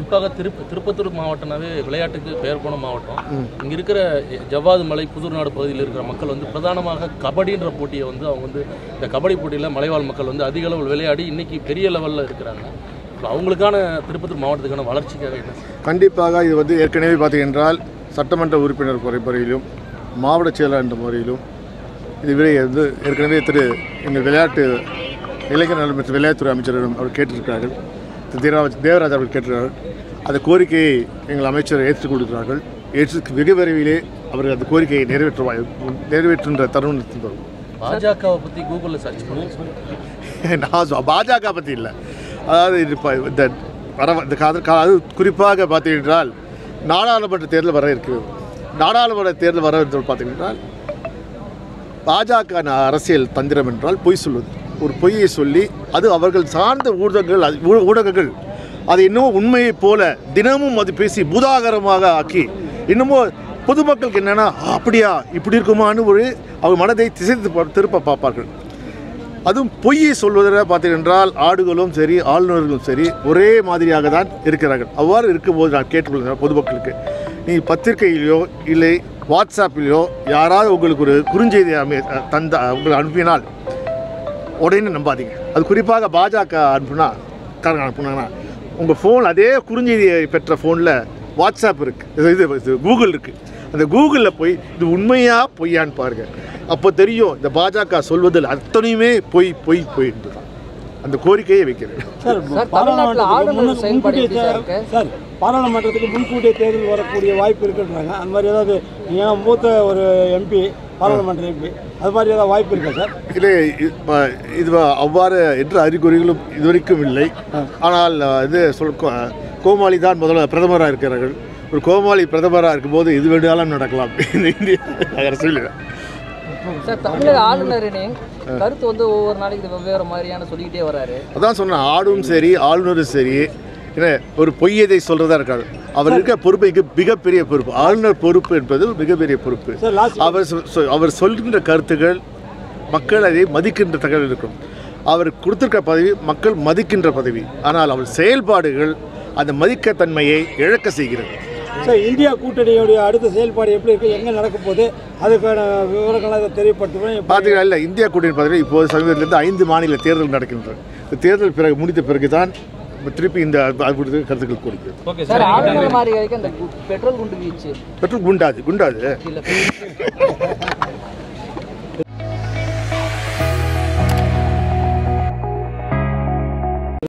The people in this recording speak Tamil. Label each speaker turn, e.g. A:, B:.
A: குறிப்பாக திருப்ப திருப்பத்தூர் மாவட்டம்னாவே விளையாட்டுக்கு பெயர் போன மாவட்டம் இங்க இருக்கிற ஜவ்வாது மலை புதுநாடு பகுதியில் இருக்கிற மக்கள் வந்து பிரதானமாக கபடின்ற போட்டியை வந்து அவங்க வந்து இந்த கபடி போட்டியில் மலைவாழ் மக்கள் வந்து அதிக அளவில் விளையாடி இன்னைக்கு பெரிய லெவலில் இருக்கிறாங்க இப்போ அவங்களுக்கான திருப்பத்தூர் மாவட்டத்துக்கான வளர்ச்சிக்காக என்ன செய்யணும்?
B: கண்டிப்பாக இது வந்து ஏற்கனவே பார்த்தீங்கன்றால் சட்டமன்ற உறுப்பினர் முறைப்படியிலும் மாவட்ட செயலர் என்ற முறையிலும் இது விரை வந்து ஏற்கனவே திரு எங்கள் விளையாட்டு இளைஞர் நலன் மற்றும் விளையாட்டுத்துறை அமைச்சரிடம் அவர் கேட்டிருக்கிறார்கள் திரு தேவராஜ் தேவராஜ் அவர்கள் கேட்டிருக்கிறார்கள் அந்த கோரிக்கையை எங்கள் அமைச்சர் ஏற்றுக் கொடுக்கிறார்கள் ஏற்று வெகு விரைவிலே அவர் அந்த கோரிக்கையை நிறைவேற்றுவாய் நிறைவேற்றுகின்ற தருணத்தில் வரும்
A: பாஜகவை பற்றி கூகுளில் சர்ச் பண்ணி
B: நான் சொ- பாஜக பற்றி இல்லை அதாவது இது இப்போ இந்த வர இந்த காத கா- அது குறிப்பாக பார்த்தீங்கன்றால் நாடாளுமன்ற தேர்தல் வர இருக்கிறது நாடாளுமன்ற தேர்தல் வர இருக்கிறது பார்த்தீங்கன்றால் பாஜக ந- அரசியல் தந்திரம் என்றால் பொய் சொல்வது ஒரு பொய்யை சொல்லி அது அவர்கள் சார்ந்த ஊடகங்கள் அது ஊ- ஊடகங்கள் அது இன்னமும் உண்மையைப் போல தினமும் அது பேசி பூதாகரமாக ஆக்கி இன்னமும் பொதுமக்களுக்கு என்னென்னா அப்படியா இப்படி இருக்குமான்னு ஒரு அவங்க மனதை திசை திருப்ப- திருப்ப பார்ப்பார்கள் அதுவும் பொய்யை சொல்வதில் பார்த்தீங்கன்றால் ஆடுகளும் சரி ஆளுநர்களும் சரி ஒரே மாதிரியாக தான் இருக்கிறார்கள் அவ்வாறு இருக்கும்போது நான் கேட்டுக்கொள்கிறேன் பொதுமக்களுக்கு நீ பத்திரிகையிலையோ இல்லை வாட்ஸ்அப்பிலையோ யாராவது உங்களுக்கு ஒரு குறுஞ்செய்தி அமை தந்த உங்களுக்கு அனுப்பினால் உடனே நம்பாதீங்க அது குறிப்பாக பாஜக அனுப்புனா காரங்க அனுப்புனாங்கன்னா உங்கள் ஃபோன் அதே குறுஞ்செய்தியை பெற்ற ஃபோனில் வாட்ஸ்அப் இருக்குது இது இது கூகுள் இருக்குது அந்த கூகுளில் போய் இது உண்மையா பொய்யான்னு பாருங்கள் அப்போ தெரியும் இந்த பாஜக சொல்வதில் அத்தனையுமே பொய் பொய் பொய் என்பதுதான் அந்த கோரிக்கையை வைக்கிறேன்
C: சார்
D: சார், தமிழ்நாட்டுல
C: பாராளுமன்றத்துக்கு
D: ஆளுநர்
C: முன்ன-
D: செயல்பாடு
C: முன்கூட்டியே
D: எப்படி சார்
C: தே-
D: இருக்கு?
C: சார் பாராளுமன்றத்துக்கு முன்கூட்டியே தேர்தல் வரக்கூடிய வாய்ப்பு இருக்குன்றாங்க அந்த மாதிரி ஏதாவது ஏன் மூத்த ஒரு எம்பி பாராளுமன்ற எம்பி அது மாதிரி ஏதாவது வாய்ப்பு இருக்கா சார்
B: இல்லை இ- ம- இது அவ்வாறு என்ற அறிகுறிகளும் இதுவரைக்கும் இல்லை ஆனால் அஹ், இது சொல் கோ- கோமாளி தான் முதல்ல பிரதமராக இருக்கிறார்கள் ஒரு கோமாளி பிரதமராக இருக்கும்போது இது வேண்டாலும் நடக்கலாம் இந்த இந்திய அரசியல்
D: சார் தமிழக ஆளுநரின் கருத்து வந்து ஒவ்வொரு நாளைக்கு வெவ்வேறு மாதிரியான சொல்லிக்கிட்டே வராரு
B: அதான் சொன்னேன் ஆடும் சரி ஆளுநரும் சரி என்ன ஒரு பொய்யதை சொல்றதா இருக்காரு அவர் இருக்க பொறுப்பு மிக மிகப்பெரிய பொறுப்பு ஆளுநர் பொறுப்பு என்பது மிகப்பெரிய பொறுப்பு
C: சார் லாஸ்ட்
B: அவர் சொ- சொ- அவர் சொல்கின்ற கருத்துக்கள் மக்கள் அதை மதிக்கின்ற தகவல் இருக்கும் அவர் கொடுத்திருக்க பதவி மக்கள் மதிக்கின்ற பதவி ஆனால் அவர் செயல்பாடுகள் அந்த மதிக்கத்தன்மையை இழக்க செய்கிறது
C: சார் இந்தியா கூட்டணியுடைய அடுத்த செயல்பாடு எப்படி இருக்கு எங்கே நடக்க போகுது அதுக்கான விவரங்களை அதை தெரியப்படுத்துவேன்
B: பார்த்தீங்கன்னா இல்லை இந்தியா கூட்டணி பார்த்தீங்கன்னா இப்போது சமீபத்திலிருந்து ஐந்து மாநில தேர்தல் நடக்கின்றது இந்த தேர்தல் பிறகு முடிந்த பிறகு தான் திருப்பி இந்த அது குறித்து கருத்துக்கள் கொடுக்கிறது
A: ஓகே
D: சார்
A: சார்
D: ஆளுநர் மாறி வரைக்கும் அந்த கு- பெட்ரோல் குண்டு வீச்சு
B: பெட்ரோல் குண்டாது குண்டாது
D: இல்ல